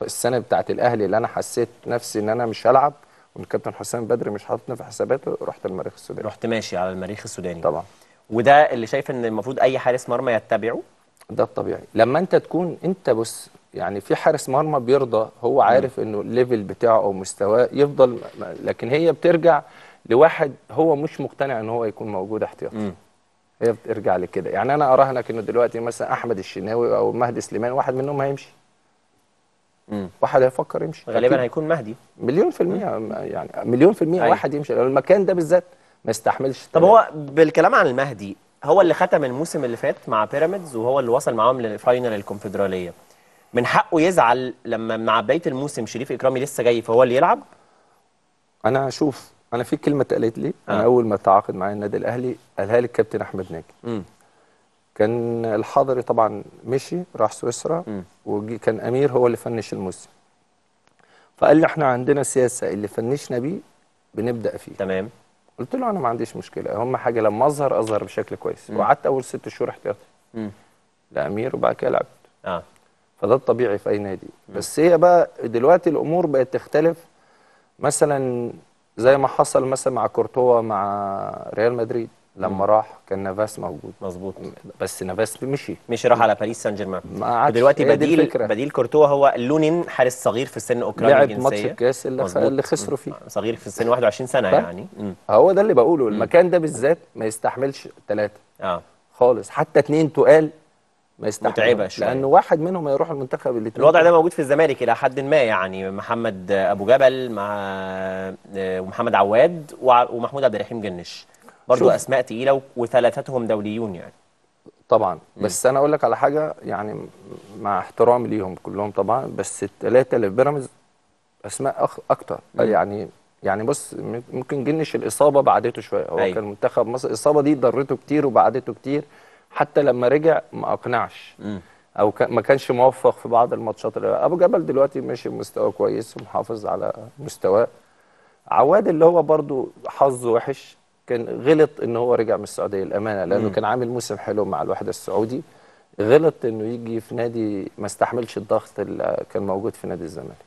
السنه بتاعت الاهلي اللي انا حسيت نفسي ان انا مش هلعب والكابتن حسام بدري مش حاططني في حساباته رحت المريخ السوداني رحت ماشي على المريخ السوداني طبعا وده اللي شايف ان المفروض اي حارس مرمى يتبعه ده الطبيعي لما انت تكون انت بص يعني في حارس مرمى بيرضى هو عارف انه الليفل بتاعه او مستواه يفضل لكن هي بترجع لواحد هو مش مقتنع ان هو يكون موجود احتياطي مم. هي بترجع لكده يعني انا اراهنك انه دلوقتي مثلا احمد الشناوي او مهدي سليمان واحد منهم هيمشي مم. واحد هيفكر يمشي غالبا أكيد. هيكون مهدي مليون في المية يعني مليون في المية أيوة. واحد يمشي لأن المكان ده بالذات ما يستحملش طب تلاتة. هو بالكلام عن المهدي هو اللي ختم الموسم اللي فات مع بيراميدز وهو اللي وصل معاهم لفاينل الكونفدراليه من حقه يزعل لما مع بدايه الموسم شريف اكرامي لسه جاي فهو اللي يلعب انا اشوف انا في كلمه اتقالت لي انا آه. اول ما تعاقد معايا النادي الاهلي قالها لي الكابتن احمد ناجي امم كان الحضري طبعا مشي راح سويسرا مم. وجي كان امير هو اللي فنش الموسم فقال لي احنا عندنا سياسه اللي فنشنا بيه بنبدا فيه تمام قلت له انا ما عنديش مشكله اهم حاجه لما اظهر اظهر بشكل كويس مم. وقعدت اول ست شهور احتياطي امم لامير وبعد كده لعبت اه فده الطبيعي في اي نادي بس هي بقى دلوقتي الامور بقت تختلف مثلا زي ما حصل مثلا مع كورتوا مع ريال مدريد لما راح كان نافاس موجود مظبوط بس نافاس مشي مشي راح على باريس سان جيرمان ما عادش دلوقتي هي دي بديل الفكرة. بديل كورتوا هو لونين حارس صغير في السن اوكراني لعب الجنسيه ماتش الكاس اللي, خ... مظبوط. اللي خسروا فيه صغير في السن 21 سنه طيب. يعني مم. هو ده اللي بقوله المكان ده بالذات ما يستحملش ثلاثه اه خالص حتى اتنين تقال ما يستحملش متعبة شوية. لانه واحد منهم هيروح المنتخب الاثنين الوضع ده موجود في الزمالك الى حد ما يعني محمد ابو جبل مع ومحمد عواد وع- ومحمود عبد الرحيم جنش برضو شوف. اسماء تقيله و- وثلاثتهم دوليون يعني طبعا بس انا اقول لك على حاجه يعني مع احترامي ليهم كلهم طبعا بس الثلاثه اللي في بيراميدز اسماء أخ اكتر يعني يعني بص م- ممكن جنش الاصابه بعدته شويه هو أيوة. كان منتخب مصر الاصابه دي ضرته كتير وبعدته كتير حتى لما رجع ما اقنعش مم. او كان ما كانش موفق في بعض الماتشات اللي- ابو جبل دلوقتي ماشي بمستوى كويس ومحافظ على مستواه عواد اللي هو برضو حظه وحش كان غلط ان هو رجع من السعوديه الامانه لانه مم. كان عامل موسم حلو مع الوحده السعودي غلط انه يجي في نادي ما استحملش الضغط اللي كان موجود في نادي الزمالك